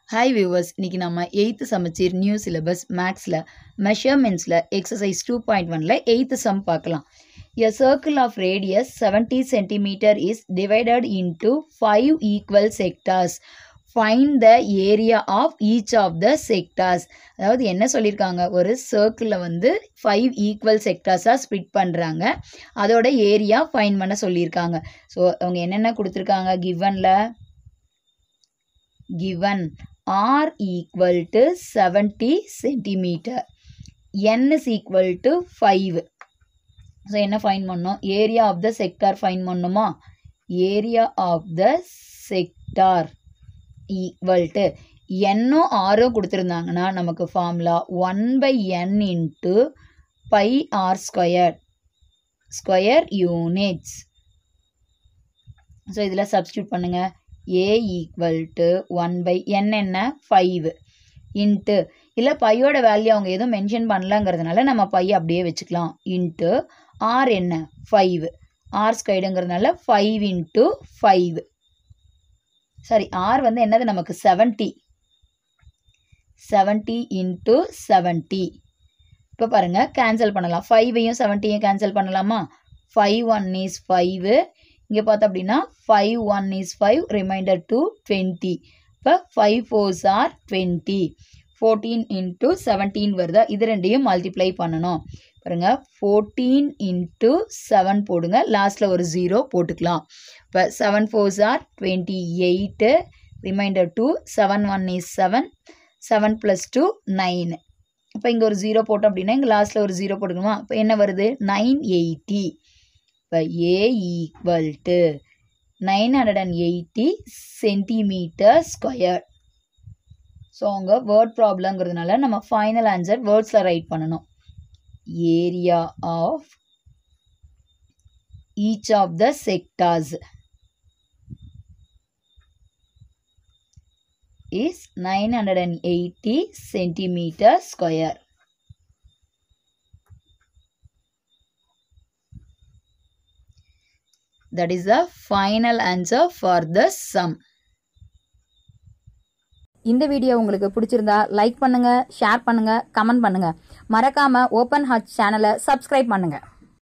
Hi viewers இன்னைக்கு நம்ம eighth சமச்சீர் நியூ சிலபஸ் மேக்ஸில் மெஷர்மெண்ட்ஸில் எக்ஸசைஸ் டூ பாயிண்ட் ஒனில் எயித்து சம் பார்க்கலாம் a circle of radius seventy centimetre is divided into five equal sectors find the area of each of the sectors அதாவது என்ன சொல்லியிருக்காங்க ஒரு சர்க்கிளில் வந்து ஃபைவ் ஈக்குவல் செக்டார்ஸாக ஸ்ப்ளிட் பண்ணுறாங்க அதோட ஏரியா ஃபைன் பண்ண சொல்லியிருக்காங்க ஸோ அவங்க என்னென்ன கொடுத்துருக்காங்க கிவனில் given r equal to 70 centimeter n is equal to 5 so என்ன ஃபைன் பண்ணோம் area of the sector find பண்ணுமா area of the sector equal to என்னோ ஆரோ கொடுத்துருந்தாங்கன்னா நமக்கு formula one by n into pi r square square units so இதில் substitute பண்ணுங்கள் A equal to one by n என்ன ஃபைவ் இன்ட்டு இல்லை பையோட வேல்யூ அவங்க எதுவும் மென்ஷன் பண்ணலங்கிறதுனால நம்ம பை அப்படியே வச்சுக்கலாம் இன்ட்டு ஆர் என்ன ஃபைவ் ஆர் ஸ்கொயர்டுங்கிறதுனால five into five sorry r வந்து என்னது நமக்கு செவன்ட்டி செவன்ட்டி இன்ட்டு செவன்ட்டி இப்போ பாருங்கள் கேன்சல் பண்ணலாம் ஃபைவையும் செவன்ட்டியும் கேன்சல் பண்ணலாமா ஃபைவ் ஒன் இஸ் ஃபைவு இங்கே பார்த்தோம் அப்படின்னா five one is five remainder two twenty இப்போ five fours are twenty fourteen into seventeen வருதா இது ரெண்டையும் மல்டிப்ளை பண்ணணும் பாருங்க ஃபோர்டீன் இன்ட்டு செவன் போடுங்க லாஸ்ட்டில் ஒரு ஜீரோ போட்டுக்கலாம் இப்போ seven fours are twenty eight remainder two seven one is seven seven plus two nine இப்போ இங்கே ஒரு ஜீரோ போட்டோம் அப்படின்னா இங்கே லாஸ்ட்டில் ஒரு ஜீரோ போட்டுக்கணுமா இப்போ என்ன வருது நைன் எயிட்டி இப்போ a equal to nine hundred and eighty centimetre square so அவங்க வேர்ட் ப்ராப்ளங்கிறதுனால நம்ம ஃபைனல் ஆன்சர் வேர்ட்ஸில் ரைட் பண்ணணும் area of each of the sectors is 980 centimeter square. That is the final answer for the sum. இந்த video உங்களுக்கு பிடிச்சிருந்தா like பண்ணுங்க share பண்ணுங்க கமெண்ட் பண்ணுங்க மறக்காம ஓப்பன் ஹார்ட் சேனலை சப்ஸ்கிரைப் பண்ணுங்க